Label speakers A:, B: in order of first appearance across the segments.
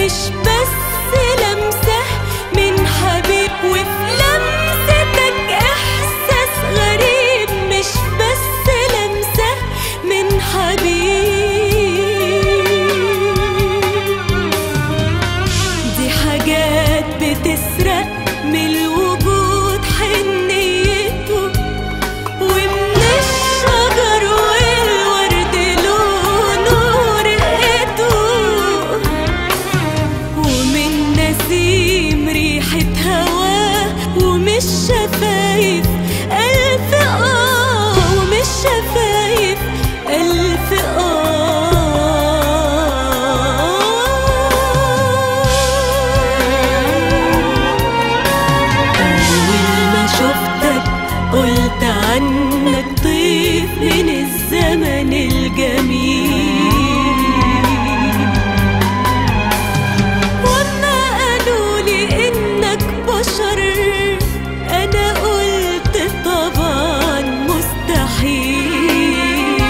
A: مش بس لمسة من حبيب وفي لمستك إحساس غريب مش بس لمسة من حبيب دي حاجات بتسرق من الوجود حنيته ومن الشجر والورد لونه رقته ومن نسيم ريحة هواه ومش شفايف ألف آه ومش شفايف ألف آه أول ما شفتك قلت عنك طيف من الزمن الجميل وما قالوا لي انك بشر انا قلت طبعا مستحيل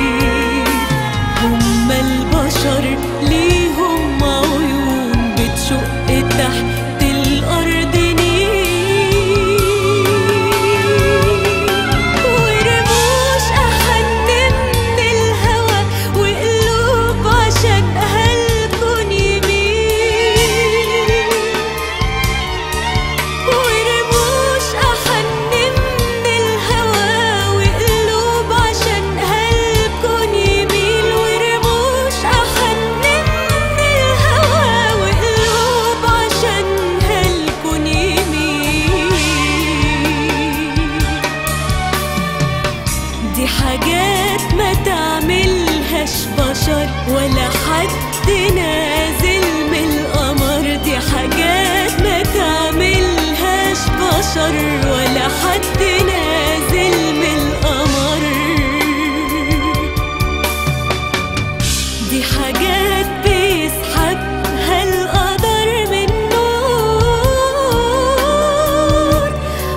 A: هما البشر ليهم عيون بتشق تحت الارض نيل ورموش احن من الهوى وقلوب عشان هالكون يميل ورموش أحن من الهوى وقلوب عشان هالكون يميل ورموش أحن من الهوى وقلوب عشان هالكون يميل دي حاجات ما تعملهاش بشر ولا حد نازل من القمر دي حاجات ما تعملهاش بشر ولا حد نازل من القمر دي حاجات بيسحبها القدر من نور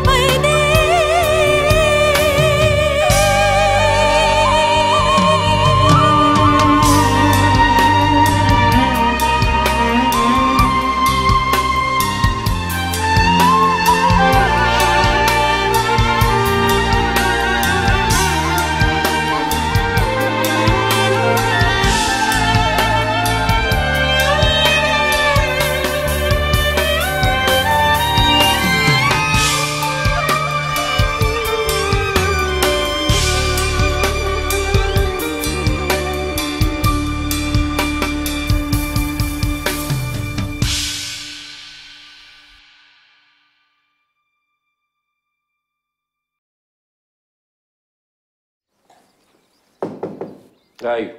B: ايوه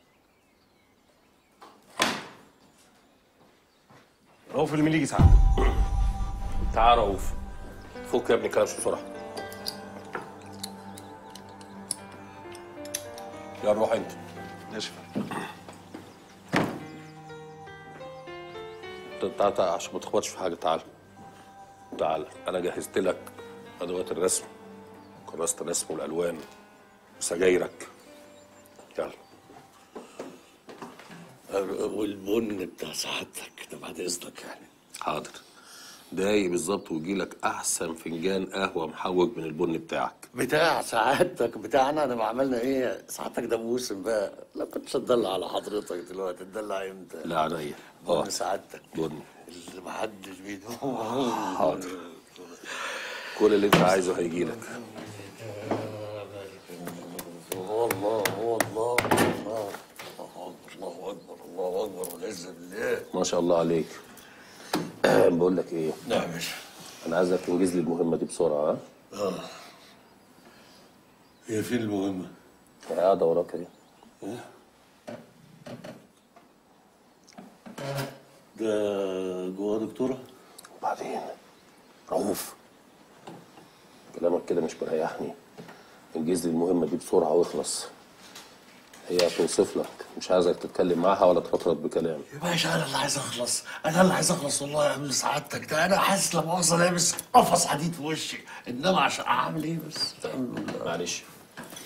C: رؤوف اللي يجي ساعة
B: تعال رؤوف فك يا ابني كلامش بسرعه يلا روح انت
C: ماشي
B: تعال تعال عشان ما تخبطش في حاجه تعال تعال انا جهزت لك ادوات الرسم كراسه الرسم والالوان وسجايرك يلا
D: والبن بتاع سعادتك ده بعد اذنك يعني
B: حاضر دقايق بالظبط ويجي لك احسن فنجان قهوه محوج من البن بتاعك
D: بتاع سعادتك بتاعنا انا عملنا ايه سعادتك ده موسم بقى لا كنتش اتدلع على حضرتك دلوقتي اتدلع امتى
B: لا عينيا
D: بن سعادتك
B: بن
D: اللي محدش بيدوم
B: حاضر كل اللي انت عايزه هيجي لك
D: هو الله هو الله الله الله اكبر الله اكبر والعز بالله
B: ما شاء الله عليك بقول لك ايه
D: نعم يا باشا
B: انا عايزك تنجز لي المهمه دي بسرعه ها
D: اه هي فين المهمه؟
B: قاعده وراك اهي
D: ده جوه دكتوره
B: وبعدين رؤوف كلامك كده مش مريحني انجز لي المهمه دي بسرعه واخلص هي هتوصف لك مش عايزك تتكلم معاها ولا تفضفض بكلام
D: يا باشا انا اللي عايز اخلص انا اللي عايز اخلص والله يا ابن سعادتك ده انا حاسس لا مؤاخذه لابس قفص حديد في وشي انما عشان اعمل ايه بس
B: معلش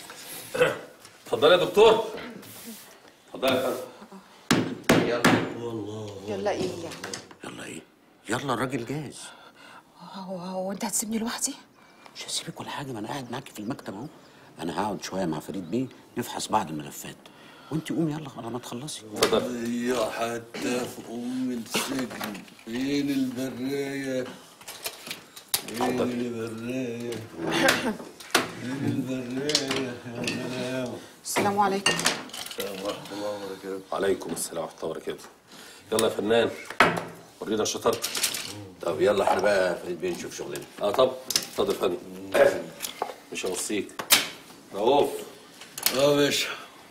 B: اتفضل يا دكتور اتفضل يا فندم يلا
D: الله
E: يلا ايه يعني
F: يلا ايه يلا الراجل جاهز
E: هو هو انت هتسيبني لوحدي
F: مش هسيبك ولا حاجه ما انا قاعد معاكي في المكتب اهو انا هقعد شويه مع فريد بيه نفحص بعض الملفات وانت قومي يلا على ما تخلصي
D: يا حتى في ام السجن فين البرايه فين البرايه فين البرايه يا سلام
E: السلام عليكم
D: السلام ورحمه الله وبركاته
B: وعليكم السلام ورحمه الله وبركاته يلا يا فنان ورينا شطارتك
F: طب يلا احنا بقى فريد بيه نشوف شغلنا
B: اه طب اتفضل يا فندم مش هوصيك رؤوف
D: اه باشا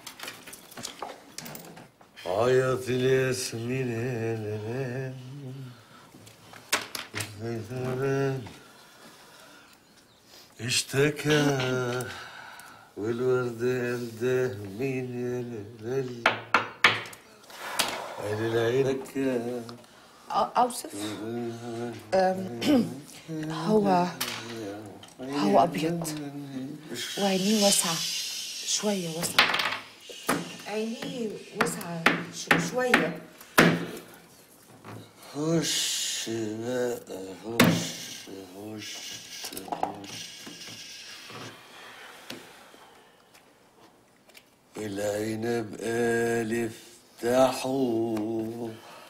D: عيط الياسمين يا ليل اشتكى والورد ده مين يا ليل عين العين
E: اوصف هو هو ابيض وعينيه واسعه شويه واسعه عينيه واسعه ش- شويه
D: خش بقى خش خش خش العنب ألف تحو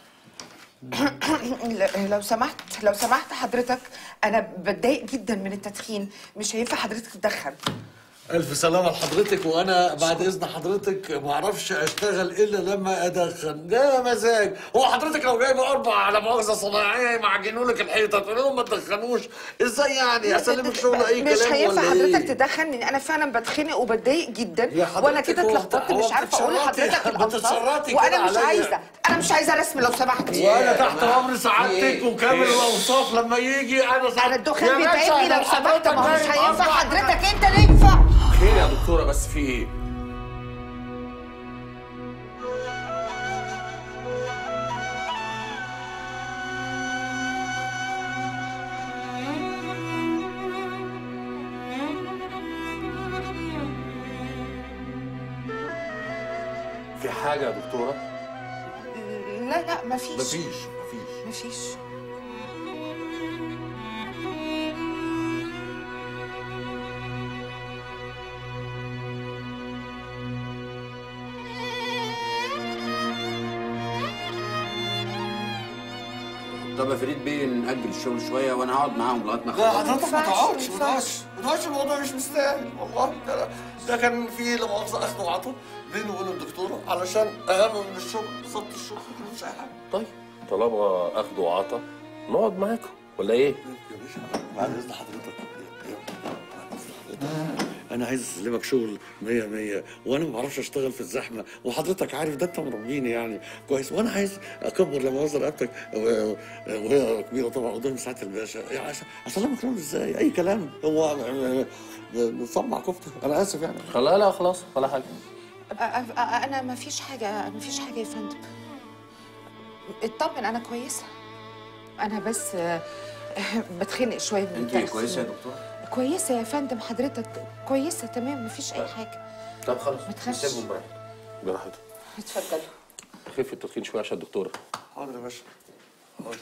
E: ل- لو سمحت لو سمحت حضرتك انا بتضايق جدا من التدخين مش هينفع حضرتك تدخن
D: ألف سلامة لحضرتك وأنا بعد إذن حضرتك ما أعرفش أشتغل إلا لما أدخن ده مزاج هو حضرتك لو جايب أربع على مؤاخذة صناعية يمعجنوا لك الحيطة تقول لهم ما تدخنوش إزاي يعني أسلمك شغل أي
E: مش
D: كلام
E: هينفع
D: ولا
E: حضرتك
D: إيه؟
E: تدخن لان انا فعلا بتخنق وبتضايق جدا
D: يا حضرتك
E: وانا كده
D: هو
E: اتلخبطت
D: هو
E: مش عارفه اقول
D: بتتشرطي-
E: لحضرتك الالفاظ
D: بتتشرطي
E: وانا
D: كده
E: مش
D: عليا.
E: عايزه انا مش عايزه رسم لو سمحت
D: وأنا تحت أمر سعادتك وكامل الأوصاف لما يجي أنا سعادتك
E: انا الدخان
D: يا باشا،
E: بيتعبني
D: لو
E: لو سمحت
D: حضرتك
E: ما هو مش
D: جايب
E: هينفع
D: أربع-
E: حضرتك انت اللي ينفع
B: خير يا دكتوره بس في ايه في حاجه يا دكتوره
E: لا لا مفيش
D: مفيش مفيش
E: مفيش
F: طب يا فريد بيه نأجل الشغل شويه وانا هقعد معاهم لغايه ما
D: لا
F: أخلص.
D: حضرتك ما
E: ينفعش،
D: تقعدش
E: ما
D: ما
E: ينفعش.
D: تقعدش ما تقعدش الموضوع مش مستاهل والله ده, ده كان في لا مؤاخذه اخذ وعطا بيني وبين الدكتوره علشان اهم من الشغل صوت الشغل مش اي حاجه
B: طيب طالما اخد وعطا نقعد معاكم ولا ايه
D: يا باشا بعد اذن حضرتك انا عايز اسلمك شغل مية مية وانا ما بعرفش اشتغل في الزحمه وحضرتك عارف ده انت مربيني يعني كويس وانا عايز اكبر لما اوصل رقبتك و- وهي كبيره طبعا قدام ساعه الباشا يعني عشان اسلمك شغل ازاي اي كلام هو نصبع كفته انا اسف يعني
B: خلاص لا خلاص ولا حاجه
E: أ- أ- أ- انا مفيش حاجه مفيش حاجه يا فندم اطمن انا كويسه انا بس آه، بتخنق شويه من
F: انت
E: التدخين.
F: كويسه يا دكتور
E: كويسه يا فندم حضرتك كويسه تمام مفيش اي حاجه
B: طب خلاص
E: ما تخافش.
B: سيبهم براحتك براحتك
E: اتفضلوا
B: خف التدخين شويه عشان الدكتوره
D: حاضر يا باشا حاضر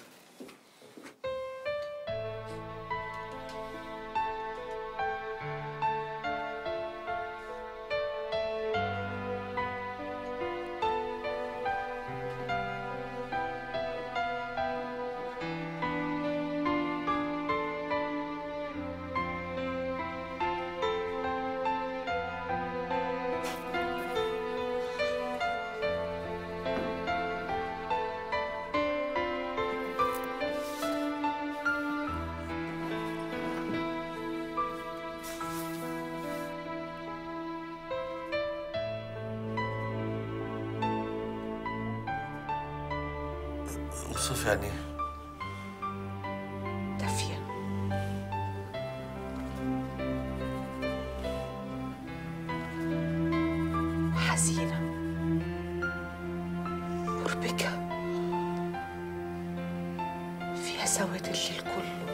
D: اوصف يعني
E: دافيه حزينه مربكه فيها سواد الليل كله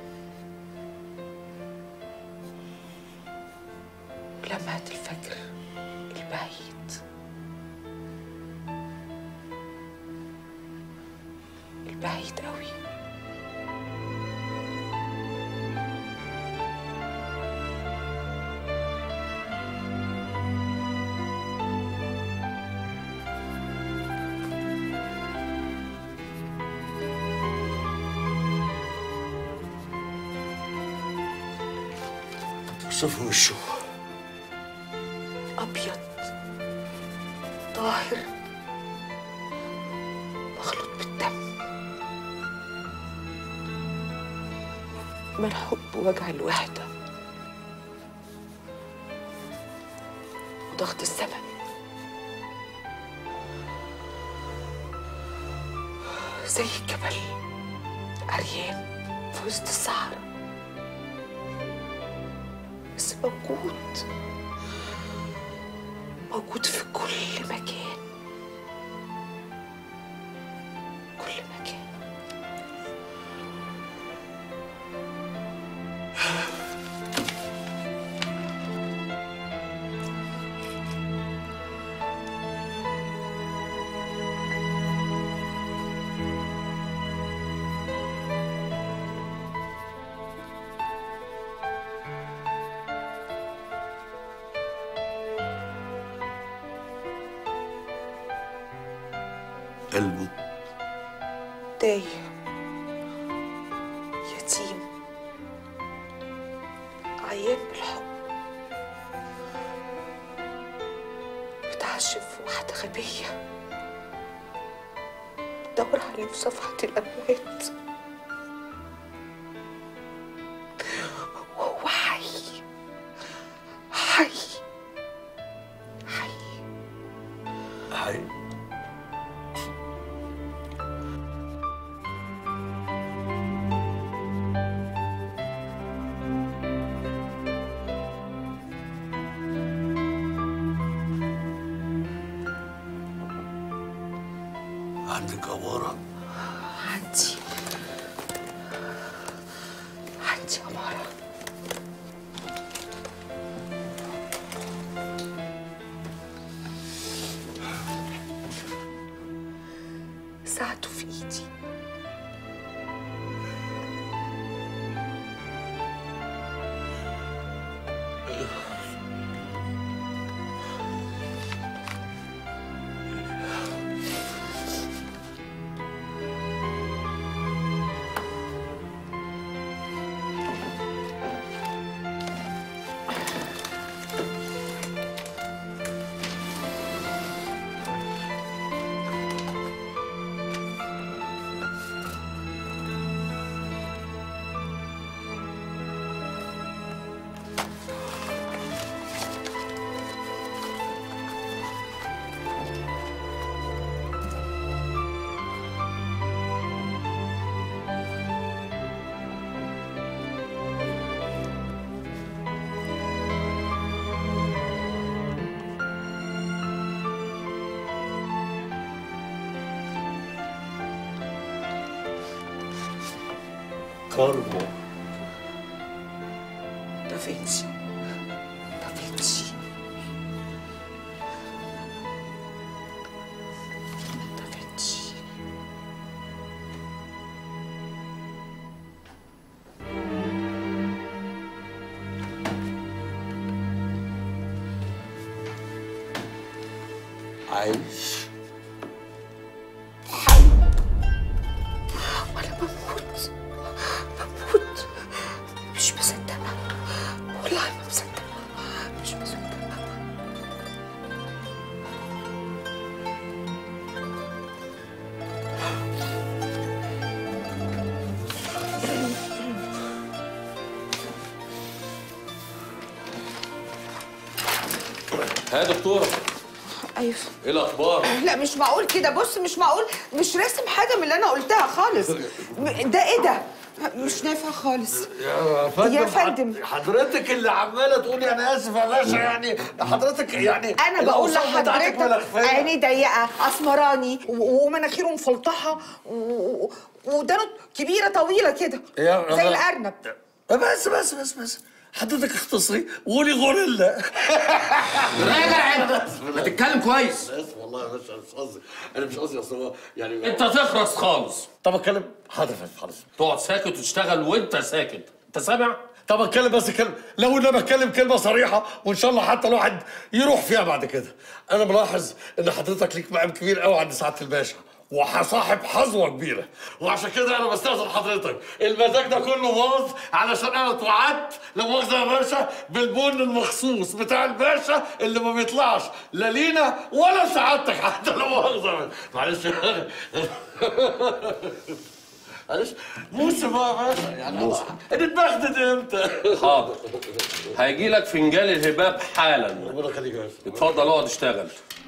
E: ولمعة الفجر البعيد بعيد قوي
D: شوفوا وشه
E: أبيض طاهر مخلوط بالدم من حب وجع الوحدة وضغط الزمن زي الجبل عريان في وسط الصحراء بس موجود موجود في كل مكان كل مكان
D: قلبه
E: تايه يتيم عيان بالحب بتعشم في واحدة غبية بتدور عليه في صفحة الأموات وهو حي حي حي
D: حي عندك أمارة
E: عندي عندي أمارة ساعته في إيدي
D: كاربو
E: دافنشي دافنشي دافنشي
D: عايش
E: وانا بموت بموت مش مصدقة والله ما مصدقة مش مصدقة
B: ها يا دكتوره
E: ايوه
B: ايه الاخبار
E: لا مش معقول كده بص مش معقول مش راسم حاجة من اللي أنا قلتها خالص م- ده إيه ده؟ مش نافع خالص
D: يا فندم
E: يا فندم.
D: حضرتك اللي عماله تقولي انا اسف يا باشا يعني حضرتك يعني
E: انا بقول
D: الأوصاف بتاعتك
E: لحضرتك
D: ملخفية.
E: عيني ضيقه اسمراني و- ومناخيره مفلطحه و- و- ودانه كبيره طويله كده
D: يا-
E: زي الارنب
D: بس بس بس بس حضرتك اختصري وقولي غوريلا
F: راجع ما تتكلم كويس
D: انا اسف والله يا باشا انا مش قصدي انا مش قصدي اصل هو يعني
B: انت تخرس خالص
D: طب اتكلم حاضر يا فندم حاضر
B: تقعد ساكت وتشتغل وانت ساكت انت سامع
D: طب اتكلم بس كلمه لو انا بتكلم كلمه صريحه وان شاء الله حتى الواحد يروح فيها بعد كده انا ملاحظ ان حضرتك ليك مقام كبير قوي عند سعاده الباشا وصاحب حظوه كبيره وعشان كده انا بستاذن حضرتك المزاج ده كله باظ علشان انا اتوعدت لا مؤاخذه يا باشا بالبن المخصوص بتاع الباشا اللي ما بيطلعش لا لينا ولا سعادتك حتى لا مؤاخذه معلش معلش موسم بقى يا باشا يعني نتبغدد امتى؟
B: حاضر هيجي لك فنجان الهباب حالا
D: ربنا يخليك يا باشا
B: اتفضل اقعد اشتغل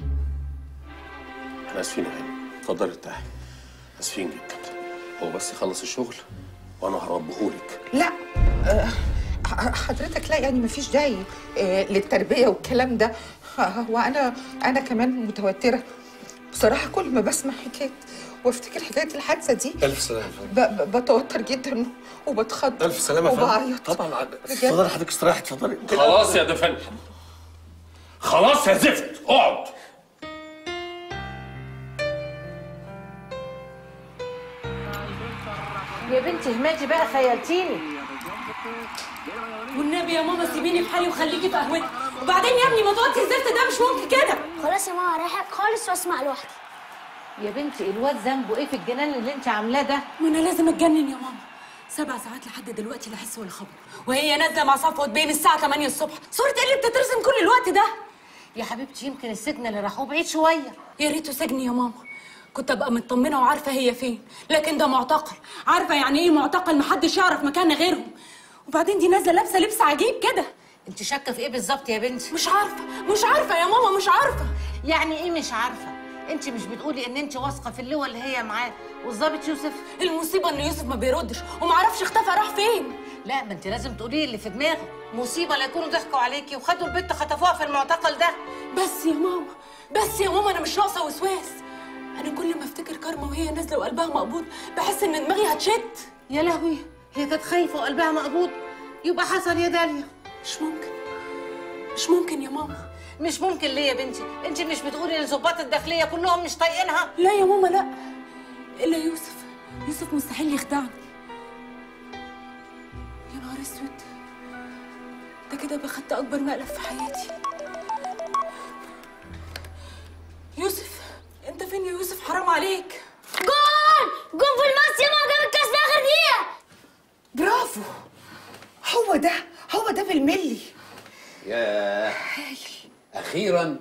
B: احنا اسفين يا هاني اتفضل ارتاحي اسفين جدا هو بس يخلص الشغل وانا هربهولك
E: لا آه، ح- حضرتك لا يعني مفيش داعي آه، للتربيه والكلام ده آه، وانا انا كمان متوتره بصراحه كل ما بسمع حكايه وافتكر حكايه الحادثه دي
D: الف سلامه يا فندم
E: ب- ب- بتوتر جدا وبتخض
D: الف سلامه يا فندم
E: وبعيط
D: طبعا
E: بجد.
D: اتفضلي حضرتك استريحي اتفضلي
B: خلاص يا دفن خلاص يا زفت اقعد
G: يا بنتي هماتي بقى خيلتيني
A: والنبي يا ماما سيبيني في حالي وخليكي في قهوتك وبعدين يا ابني موضوع الزفت ده مش ممكن كده
H: خلاص يا ماما رايحك خالص واسمع لوحدي
G: يا بنتي الواد ذنبه ايه في الجنان اللي انت عاملاه ده
A: ما انا لازم اتجنن يا ماما سبع ساعات لحد دلوقتي لا حس ولا خبر وهي نازله مع صفوت بيه من الساعه 8 الصبح صوره ايه اللي بتترسم كل الوقت ده
G: يا حبيبتي يمكن السجن اللي راحوه بعيد شويه
A: يا ريته سجن يا ماما كنت ابقى مطمنه وعارفه هي فين لكن ده معتقل عارفه يعني ايه معتقل محدش يعرف مكاننا غيرهم وبعدين دي نازله لابسه لبس عجيب كده
G: انت شاكه في ايه بالظبط يا بنتي
A: مش عارفه مش عارفه يا ماما مش عارفه
G: يعني ايه مش عارفه انت مش بتقولي ان انت واثقه في اللواء اللي هي معاه والظابط يوسف
A: المصيبه ان يوسف ما بيردش ومعرفش اختفى راح فين
G: لا ما انت لازم تقولي اللي في دماغه مصيبه لا يكونوا ضحكوا عليكي وخدوا البنت خطفوها في المعتقل ده
A: بس يا ماما بس يا ماما انا مش ناقصه وسواس انا كل ما افتكر كارما وهي نازله وقلبها مقبوض بحس ان دماغي هتشت
G: يا لهوي هي كانت خايفه وقلبها مقبوض يبقى حصل يا داليا
A: مش ممكن مش ممكن يا ماما
G: مش ممكن ليه يا بنتي انت مش بتقولي الضباط الداخليه كلهم مش طايقينها
A: لا يا ماما لا الا يوسف يوسف مستحيل يخدعني يا نهار اسود ده كده بخدت اكبر مقلب في حياتي يوسف انت فين يا يوسف حرام عليك
H: جون جون في الماتش يا ماما جاب الكاس في اخر دقيقه
E: برافو هو ده هو ده بالملي
F: يا اخيرا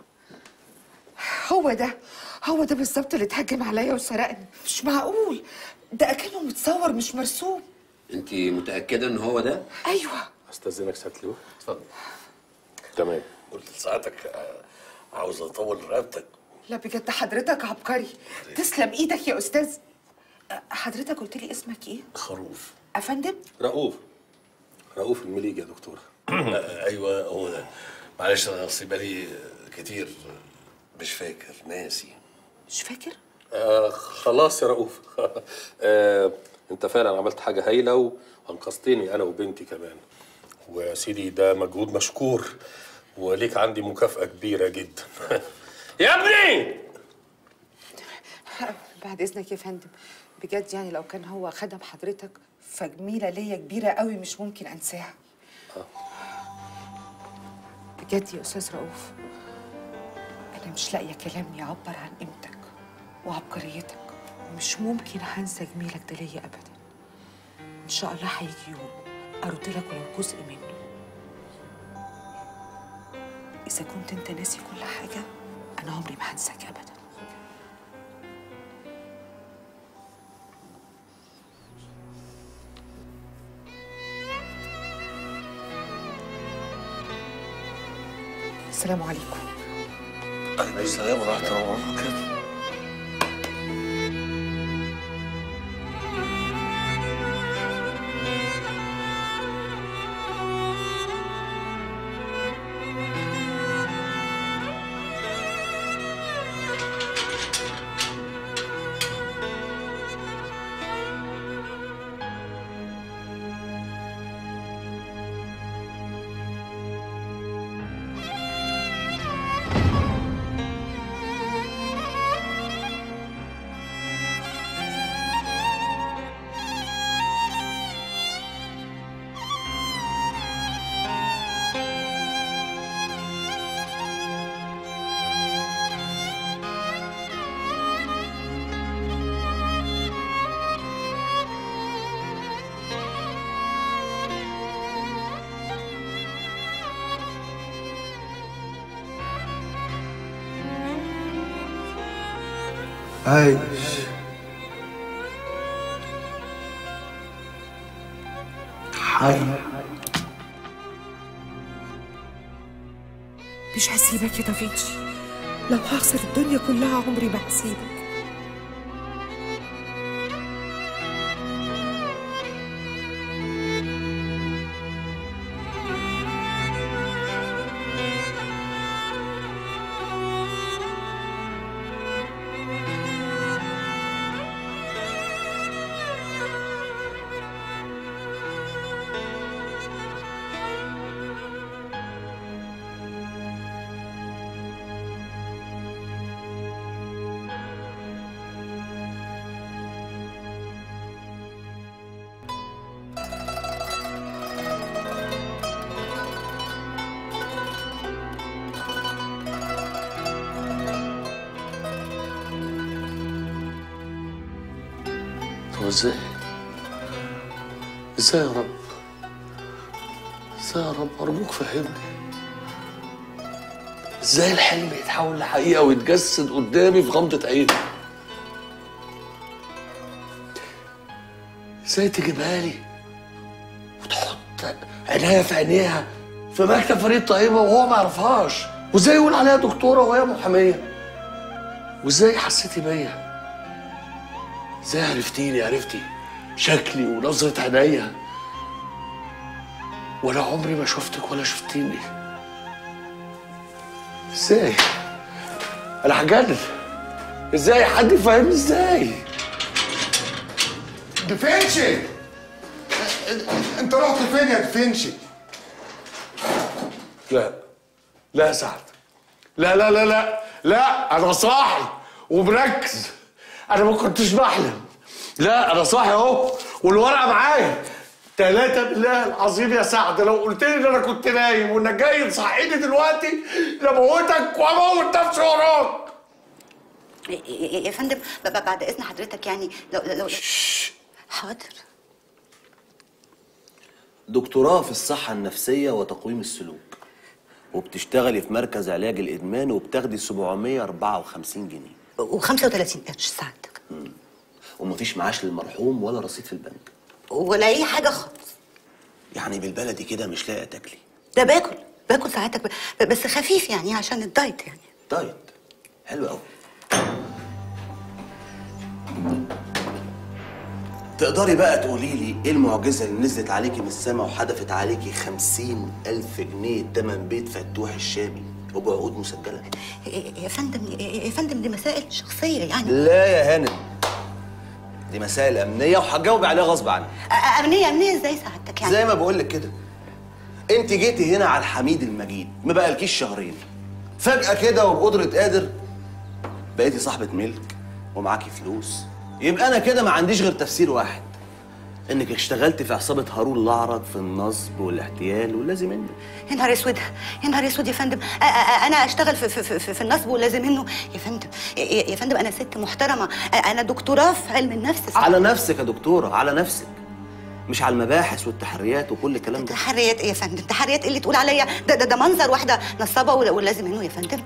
E: هو ده هو ده بالظبط اللي اتهجم عليا وسرقني مش معقول ده اكنه متصور مش مرسوم
F: انت متاكده ان هو ده
E: ايوه
B: استاذنك سياده اللواء اتفضل تمام
D: قلت لساعتك آه، عاوز اطول رقبتك
E: لا بجد حضرتك عبقري تسلم ايدك يا استاذ أه، حضرتك قلت لي اسمك ايه
D: خروف
E: افندم
B: رؤوف رؤوف المليجي يا دكتور
D: آه، ايوه هو ده معلش انا اصل بقالي كتير مش فاكر ناسي
E: مش فاكر
B: آه خلاص يا رؤوف آه انت فعلا عملت حاجه هايله وانقذتني انا وبنتي كمان ويا سيدي ده مجهود مشكور وليك عندي مكافاه كبيره جدا يا ابني
E: بعد اذنك يا فندم بجد يعني لو كان هو خدم حضرتك فجميله ليا كبيره قوي مش ممكن انساها بجد يا استاذ رؤوف انا مش لاقيه كلام يعبر عن قيمتك وعبقريتك ومش ممكن هنسى جميلك ده ليا ابدا ان شاء الله هيجي يوم ارد لك ولو جزء منه اذا كنت انت ناسي كل حاجه انا عمري ما هنساك ابدا السلام عليكم
D: عليكم السلام ورحمه الله وبركاته
I: عايش حي
E: مش هسيبك يا دافنشي لو هخسر الدنيا كلها عمري ما هسيبك
D: طب ازاي؟ ازاي يا رب؟ ازاي يا رب؟ أرجوك فهمني ازاي الحلم يتحول لحقيقة ويتجسد قدامي في غمضة عين؟ ازاي تجيبها لي وتحط عينيا في عينيها في مكتب فريد طيبة وهو ما يعرفهاش وازاي يقول عليها دكتورة وهي محامية وازاي حسيتي بيا ازاي عرفتيني عرفتي شكلي ونظرة عينيا ولا عمري ما شفتك ولا شفتيني ازاي انا هجنن ازاي حد يفهمني ازاي
I: دفنشي انت رحت فين يا دفنشي
D: لا لا يا سعد لا لا لا لا لا انا صاحي ومركز انا ما كنتش بحلم لا انا صاحي اهو والورقه معايا ثلاثة بالله العظيم يا سعد لو قلت لي ان انا كنت نايم وانك جاي تصحيني دلوقتي لموتك واموت نفسي وراك
J: يا فندم ب- ب- بعد اذن حضرتك يعني لو لو حاضر
K: دكتوراه في الصحة النفسية وتقويم السلوك وبتشتغلي في مركز علاج الإدمان وبتاخدي 754 جنيه
J: و35 قرش ساعتك
K: ومفيش معاش للمرحوم ولا رصيد في البنك
J: ولا اي حاجه خالص
K: يعني بالبلدي كده مش لاقي تاكلي
J: ده باكل باكل ساعتك ب- بس خفيف يعني عشان الدايت يعني
K: دايت حلو قوي تقدري بقى تقولي لي ايه المعجزة اللي نزلت عليكي من السما وحدفت عليكي خمسين ألف جنيه تمن بيت فتوح الشامي وبعقود مسجلة
J: يا فندم يا فندم دي مسائل شخصيه يعني
K: لا يا هانم دي مسائل أمنية وهتجاوبي عليها غصب عنك
J: أ- امنيه امنيه ازاي سعادتك يعني
K: زي ما بقول لك كده انت جيتي هنا على الحميد المجيد ما بقالكيش شهرين فجأة كده وبقدرة قادر بقيتي صاحبة ملك ومعاكي فلوس يبقى أنا كده ما عنديش غير تفسير واحد إنك اشتغلتي في عصابة هارون الأعرج في النصب والاحتيال واللازم منه
J: يا نهار اسود يا نهار اسود يا فندم أ- أ- انا اشتغل في, في, في, في النصب ولازم منه يا فندم يا- يا فندم انا ست محترمه أ- انا دكتوراه في علم النفس
K: على نفسك يا دكتورة على نفسك مش على المباحث والتحريات وكل الكلام ده
J: تحريات ايه يا فندم تحريات إيه اللي تقول عليا ده ده, ده منظر واحده نصابه ولا- ولازم منه يا فندم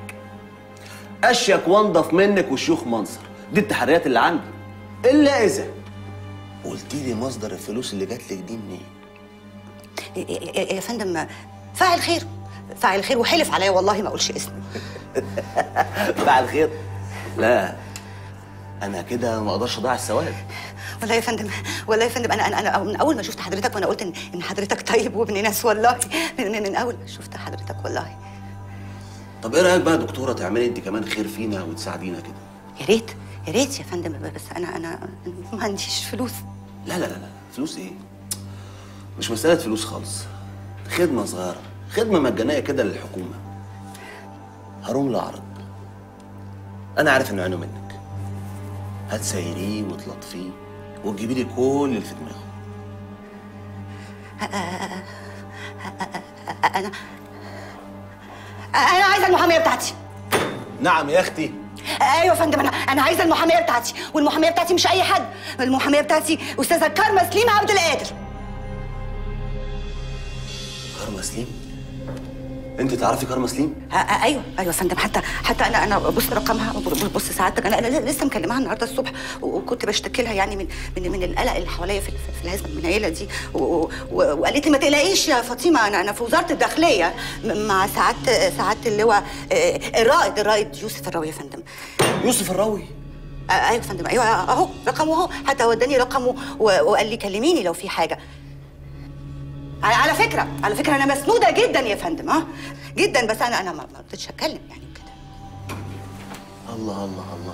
K: اشيك وانضف منك وشيوخ منصر دي التحريات اللي عندي الا اذا قلت لي مصدر الفلوس اللي جات لك دي منين
J: يا- يا يا فندم فاعل خير فاعل خير وحلف عليا والله ما اقولش اسمه
K: فعل خير لا انا كده ما اقدرش اضيع الثواب
J: والله يا فندم والله يا فندم انا انا انا من اول ما شفت حضرتك وانا قلت ان ان حضرتك طيب وابن ناس والله من, من, من اول ما شفت حضرتك والله
K: طب ايه رايك بقى يا دكتوره تعملي انت كمان خير فينا وتساعدينا كده
J: يا ريت يا ريت يا فندم بس انا انا ما عنديش فلوس
K: لا لا لا لا فلوس ايه مش مساله فلوس خالص خدمه صغيره خدمه مجانيه كده للحكومه هارون الأعرج انا عارف انه عينه منك هتسيريه وتلطفيه وتجيبي لي كل اللي في دماغه
J: انا انا عايزه المحاميه بتاعتي
K: نعم يا اختي
J: ايوه يا فندم انا انا عايزه المحاميه بتاعتي والمحاميه بتاعتي مش اي حد المحاميه بتاعتي استاذه كارما سليم عبد القادر
K: كارما سليم انت تعرفي كارما سليم
J: آه، آه، ايوه ايوه يا فندم حتى حتى انا انا بص رقمها بص سعادتك انا انا لسه مكلمها النهارده الصبح و- وكنت بشتكي لها يعني من من من القلق اللي حواليا في في الهزمه المنيله دي و- و- و- وقالت لي ما تقلقيش يا فاطمه انا انا في وزاره الداخليه م- مع سعاده سعاده اللواء آه، الرائد الرائد يوسف الراوي يا فندم
K: يوسف الراوي
J: آه، ايوه يا فندم ايوه اهو رقمه اهو حتى هو اداني رقمه و- وقال لي كلميني لو في حاجه على على فكره على فكره انا مسنوده جدا يا فندم ها جدا بس انا انا ما ما رضيتش اتكلم يعني
K: الله الله الله الله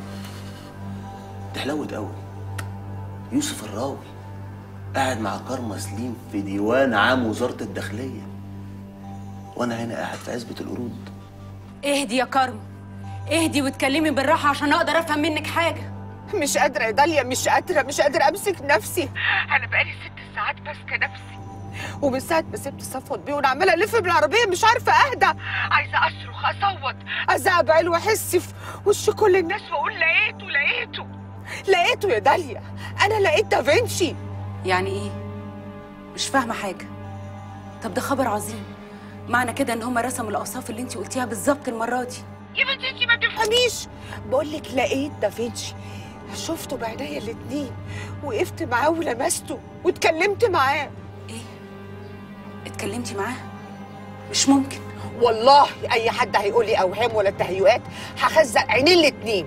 K: ده حلوت قوي يوسف الراوي قاعد مع كارما سليم في ديوان عام وزاره الداخليه وانا هنا قاعد في عزبه القرود
A: اهدي يا كارما اهدي واتكلمي بالراحه عشان اقدر افهم منك حاجه
E: مش قادرة يا داليا مش قادرة مش قادرة أمسك نفسي أنا بقالي ست ساعات ماسكة نفسي ومن ساعة ما سبت صفوت بيه وأنا عمالة ألف بالعربية مش عارفة أهدى عايزة أصرخ أصوت أزعبل وأحس في وش كل الناس وأقول لقيته لقيته لقيته يا داليا أنا لقيت دافنشي
A: يعني ايه مش فاهمه حاجه طب ده خبر عظيم معنى كده ان هم رسموا الاوصاف اللي انت قلتيها بالظبط المره دي
E: يا بنتي انت ما بتفهميش بقول لك لقيت دافنشي شفته بعينيا الاتنين وقفت معاه ولمسته واتكلمت معاه
A: اتكلمتي معاه مش ممكن
E: والله اي حد هيقول لي اوهام ولا تهيؤات هخزق عينين الاتنين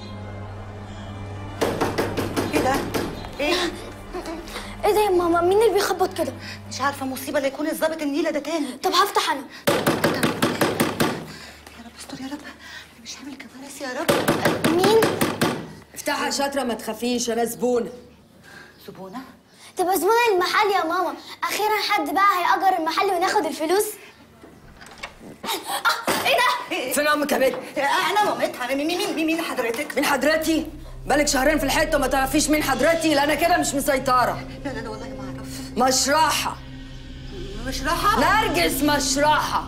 J: ايه ده؟ ايه؟
H: ايه ده يا ماما مين اللي بيخبط كده
J: مش عارفه مصيبه لا يكون الظابط النيله ده تاني
H: طب هفتح انا
J: استر يا رب انا مش هعمل كوارث يا رب
H: مين
L: افتحها شاطرة ما تخافيش أنا زبونة
J: زبونة؟
H: تبقى زبونة المحل يا ماما اخيرا حد بقى هيأجر المحل وناخد الفلوس آه، ايه ده
L: فين أمك يا بنت؟
J: انا مامتها مين مين مين مين حضرتك؟
L: مين حضرتي؟ بالك شهرين في الحتة وما تعرفيش مين حضرتي؟ لا أنا كده مش مسيطرة
J: لا لا لا والله ما اعرف
L: مشرحة
J: مش راحه؟
L: نرجس مشرحة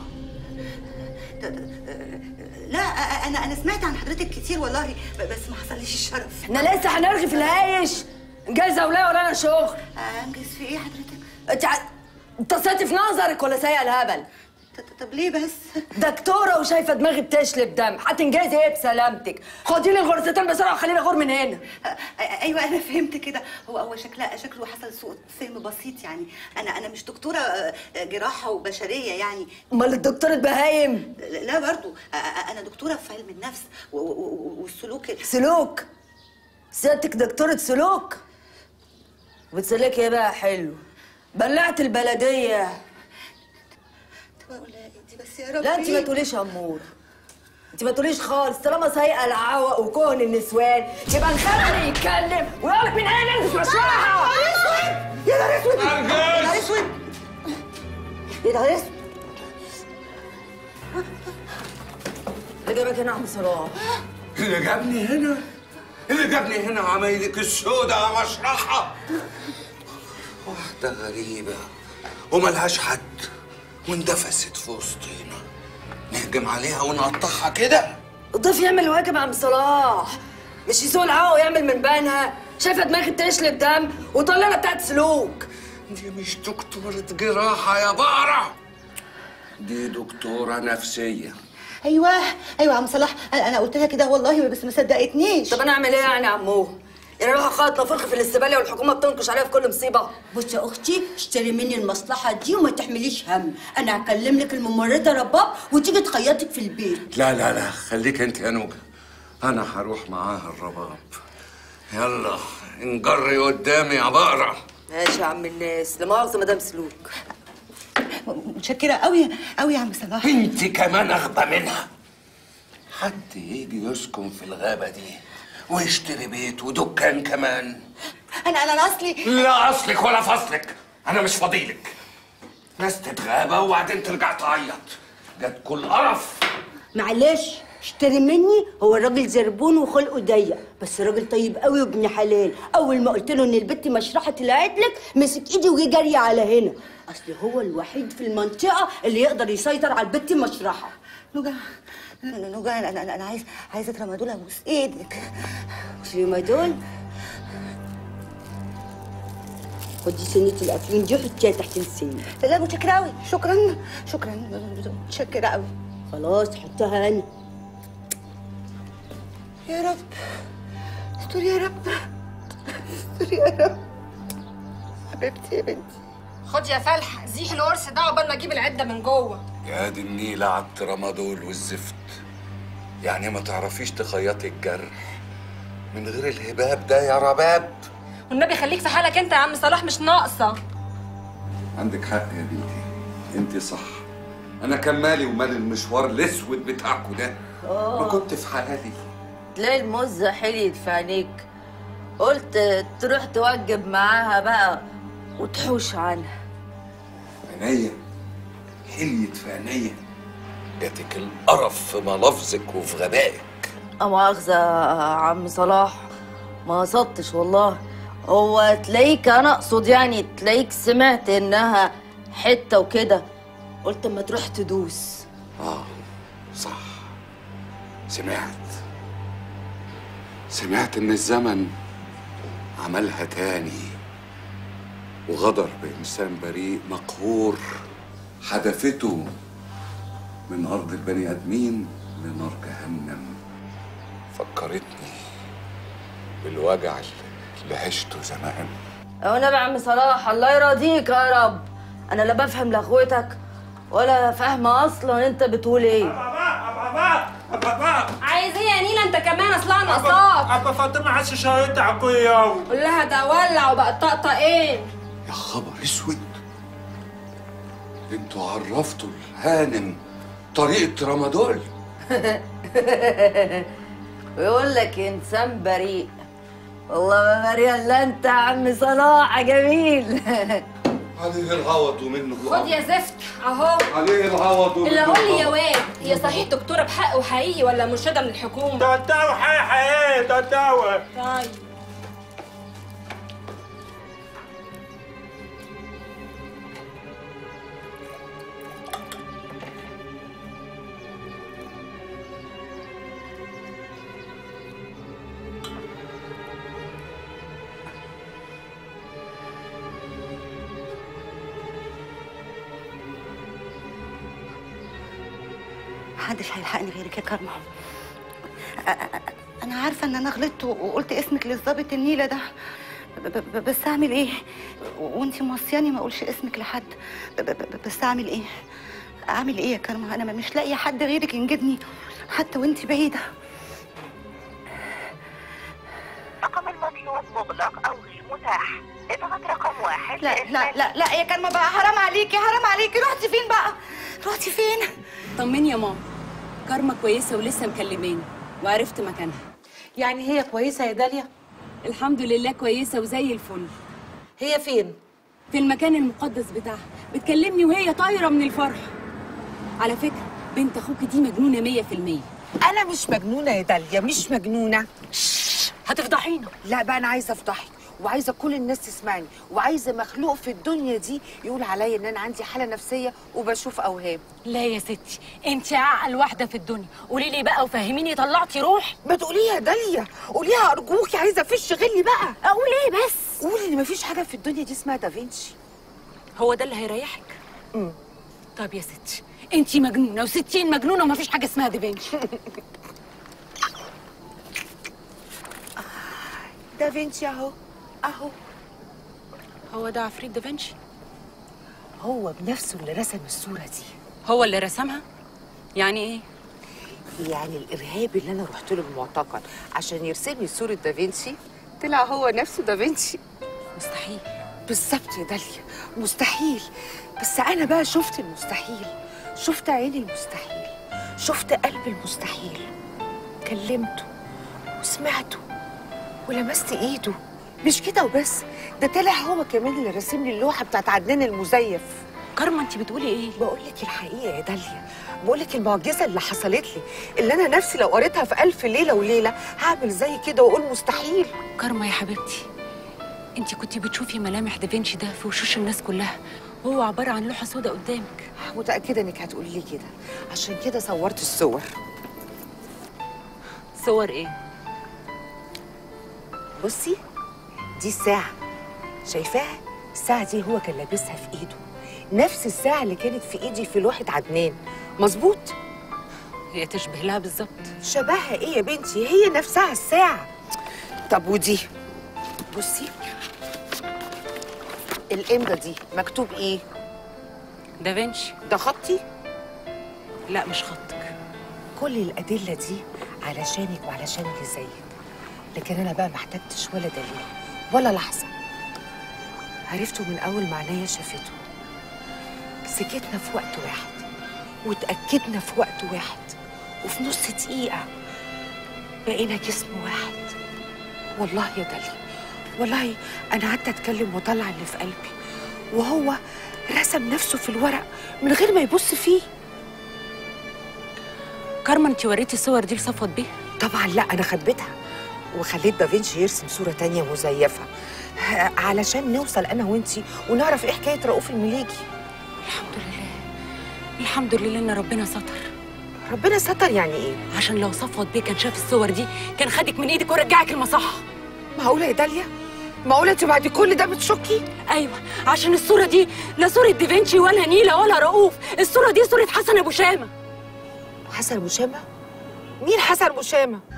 J: لا انا انا سمعت عن حضرتك كتير والله ب- بس ما حصليش الشرف
L: احنا لسه هنرغي في الهايش جايزة ولا ولا أنا شغل
J: انجز في ايه حضرتك؟
L: أنت ع- أنت صيتي في نظرك ولا سايقة الهبل؟
J: طب ليه بس؟
L: دكتورة وشايفة دماغي بتشلب دم هتنجزي ايه بسلامتك؟ خدي لي الغرزتين بسرعة وخليني أغور من هنا
J: ايوه انا فهمت كده هو هو شكلها شكله حصل سوء فهم بسيط يعني انا انا مش دكتوره آه، جراحه وبشريه يعني
L: امال الدكتورة بهايم
J: لا برضو آه، آه، انا دكتوره في علم النفس و- و- و- والسلوك ال-
L: سلوك سيادتك دكتورة سلوك بتسلكي ايه بقى حلو بلعت البلدية
J: بقول لها دي بس يا رب
L: لا انت ما تقوليش امور انت ما تقوليش خالص طالما سايقه العوق وكون النسوان يبقى نخلي يتكلم ويقولك من هنا انت مش رايحه
J: يا نهار اسود يا نهار اسود
L: يا نهار اسود اللي جابك هنا يا عم صلاح
M: اللي جابني هنا اللي جابني هنا عمايلك السودة يا مشرحة واحدة غريبة وملهاش حد واندفست في وسطينا نهجم عليها ونقطعها كده
L: الضيف يعمل واجب يا عم صلاح مش يسوق العوق ويعمل من بانها شايفه دماغي بتشلب دم وطلعنا بتاعت سلوك
M: دي مش دكتورة جراحة يا بقرة دي دكتورة نفسية
J: ايوه ايوه يا عم صلاح انا أنا قلت لها كده والله بس ما صدقتنيش
L: طب انا اعمل ايه يعني يا عمو؟ يعني اروح اخاط نفرخ في الاستباليه والحكومه بتنكش عليها في كل مصيبه
N: بصي يا اختي اشتري مني المصلحه دي وما تحمليش هم انا هكلم لك الممرضه رباب وتيجي تخيطك في البيت
M: لا لا لا خليك انت يا نوجة انا هروح معاها الرباب يلا انجري قدامي يا بقرة
L: ماشي يا عم الناس لا مؤاخذه مدام سلوك
J: متشكره قوي قوي يا عم صلاح
M: انت كمان اغبى منها حد يجي يسكن في الغابة دي ويشتري بيت ودكان كمان
J: انا انا أنا اصلي
M: لا اصلك ولا فصلك انا مش فضيلك ناس تتغابى وبعدين ترجع تعيط جت كل قرف
N: معلش اشتري مني هو الراجل زربون وخلقه ضيق بس راجل طيب قوي وابن حلال اول ما قلت له ان البت مشرحه طلعت لك مسك ايدي وجه جري على هنا اصل هو الوحيد في المنطقه اللي يقدر يسيطر على البت مشرحه
J: نوجا نوجا انا انا انا عايز عايزه ترامادول ابوس ايدك
N: ترامادول خدي سنة الأفيون دي حطيها تحت لسانك
J: لا متشكرة قوي شكرا شكرا متشكرة قوي
N: خلاص حطها أنا
J: يا رب استر يا رب استر يا رب حبيبتي يا بنتي
G: خد يا فلح زيح القرص ده عقبال ما اجيب العده من جوه
M: يا دي النيلة على الترامادول والزفت يعني ما تعرفيش تخيطي الجرح من غير الهباب ده يا رباب
G: والنبي خليك في حالك انت يا عم صلاح مش ناقصه
M: عندك حق يا بنتي انت صح انا كان مالي ومال المشوار الاسود بتاعكوا ده ما كنت في حالي
L: تلاقي المزة حليت في عينيك قلت تروح توجب معاها بقى وتحوش عنها
M: عينيا حليت في عينيا جاتك القرف في ملافظك وفي غبائك
L: لا مؤاخذة يا عم صلاح ما قصدتش والله هو تلاقيك انا اقصد يعني تلاقيك سمعت انها حتة وكده قلت اما تروح تدوس
M: اه صح سمعت سمعت ان الزمن عملها تاني وغدر بإنسان بريء مقهور حدفته من أرض البني آدمين لنار جهنم فكرتني بالوجع اللي عشته زمان
L: هو انا يا عم صلاح الله يرضيك يا رب انا لا بفهم لغوتك ولا فاهمه اصلا انت بتقول ايه
G: عايز ايه يا نيلة انت كمان اصلا ناقصاك
O: ابا فاطمه عايز شهيت عقيه
G: قول لها ده ولع وبقى طقطقين
M: يا خبر اسود انتوا عرفتوا الهانم طريقة رمضان
L: ويقول لك انسان بريء والله ما بريء الا انت يا عم صلاح جميل
M: عليه العوض ومنه
G: خد يا زفت اهو
M: عليه العوض ومنه
G: اللي قول لي يا
M: العوض.
G: واد هي صحيح دكتوره بحق وحقيقي ولا مرشده من الحكومه
O: تتاوى حي حي تتاوى
G: طيب
J: محدش هيلحقني غيرك يا كرمة أ- أ- أنا عارفة إن أنا غلطت وقلت اسمك للظابط النيلة ده ب- ب- بس أعمل إيه؟ وأنتي موصياني ما أقولش اسمك لحد ب- ب- بس أعمل إيه؟ أعمل إيه يا كرمة؟ أنا مش لاقية حد غيرك ينجدني حتى وأنتي بعيدة
P: رقم المطلوب مغلق أو غير متاح اضغط رقم واحد
J: لا لا لا لا يا كرمة بقى حرام عليكي حرام عليكي رحتي فين بقى؟ رحتي فين؟
A: طمني يا ماما كارما كويسه ولسه مكلماني وعرفت مكانها
G: يعني هي كويسه يا داليا
A: الحمد لله كويسه وزي الفل
G: هي فين
A: في المكان المقدس بتاعها بتكلمني وهي طايره من الفرح على فكره بنت اخوك دي مجنونه مية في المية
E: انا مش مجنونه يا داليا مش مجنونه
A: هتفضحينا
E: لا بقى انا عايزه افضحك وعايزه كل الناس تسمعني وعايزه مخلوق في الدنيا دي يقول عليا ان انا عندي حاله نفسيه وبشوف اوهام
A: لا يا ستي انت اعقل واحده في الدنيا قولي لي بقى وفهميني طلعتي روح
E: ما تقوليها يا داليا قوليها ارجوكي عايزه افش غلي بقى
A: اقول ايه بس
E: قولي ان مفيش حاجه في الدنيا دي اسمها دافنشي
A: هو ده اللي هيريحك طب يا ستي انت مجنونه وستين مجنونه ومفيش حاجه اسمها دافنشي
E: دافنشي اهو اهو
A: هو ده عفريت دافنشي
E: هو بنفسه اللي رسم الصوره دي
A: هو اللي رسمها يعني ايه
E: يعني الارهابي اللي انا رحت له المعتقل عشان يرسم لي صوره دافنشي طلع هو نفسه دافنشي
A: مستحيل
E: بالظبط يا داليا مستحيل بس انا بقى شفت المستحيل شفت عين المستحيل شفت قلب المستحيل كلمته وسمعته ولمست ايده مش كده وبس ده طلع هو كمان اللي راسم لي اللوحه بتاعت عدنان المزيف
A: كارما انت بتقولي ايه
E: بقول لك الحقيقه يا داليا بقول لك المعجزه اللي حصلت لي اللي انا نفسي لو قريتها في الف ليله وليله هعمل زي كده واقول مستحيل
A: كارما يا حبيبتي انت كنت بتشوفي ملامح دافنشي ده في وشوش الناس كلها وهو عباره عن لوحه سوداء قدامك
E: متاكده انك هتقولي لي كده عشان كده صورت الصور
A: صور ايه
E: بصي دي الساعة شايفاها؟ الساعة دي هو كان لابسها في ايده نفس الساعة اللي كانت في ايدي في لوحة عدنان مظبوط
A: هي تشبه لها بالظبط
E: شبهها ايه يا بنتي هي نفسها الساعة طب ودي بصي الامضة دي مكتوب ايه
A: دافنشي
E: ده خطي
A: لا مش خطك
E: كل الأدلة دي علشانك وعلشان اللي زيك لكن أنا بقى محتاجتش ولا دليل ولا لحظة عرفته من أول ما عينيا شافته سكتنا في وقت واحد واتأكدنا في وقت واحد وفي نص دقيقة بقينا جسم واحد والله يا دلي والله أنا قعدت أتكلم وأطلع اللي في قلبي وهو رسم نفسه في الورق من غير ما يبص فيه
A: كارما انت وريتي الصور دي لصفوت بيه
E: طبعا لا انا خبيتها وخليت دافنشي يرسم صوره تانية مزيفه ه- علشان نوصل انا وانتي ونعرف ايه حكايه رؤوف المليجي
A: الحمد لله الحمد لله ان ربنا ستر
E: ربنا ستر يعني ايه
A: عشان لو صفوت بيه كان شاف الصور دي كان خدك من ايدك ورجعك المصحه
E: معقوله يا داليا معقوله انت بعد كل ده بتشكي
A: ايوه عشان الصوره دي لا صوره دافنشي ولا نيله ولا رؤوف الصوره دي صوره حسن ابو شامه
E: حسن ابو شامه مين حسن ابو شامه